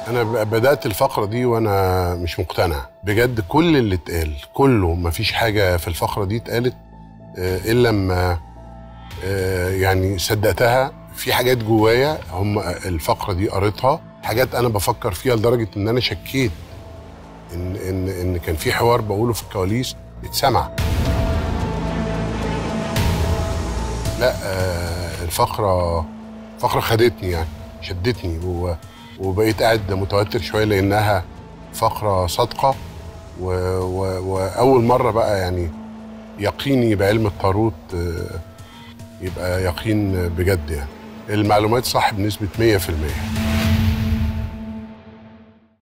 انا ب- بدات الفقره دي وانا مش مقتنع بجد كل اللي اتقال كله مفيش حاجه في الفقره دي اتقالت آه، الا لما آه، يعني صدقتها في حاجات جوايا هم الفقره دي قريتها حاجات انا بفكر فيها لدرجه ان انا شكيت ان ان ان كان في حوار بقوله في الكواليس اتسمع لا آه، الفقره فقره خدتني يعني شدتني و- وبقيت قاعد متوتر شويه لانها فقره صادقه و- و- واول مره بقى يعني يقيني بعلم الطاروت آه، يبقى يقين بجد يعني المعلومات صح بنسبه 100%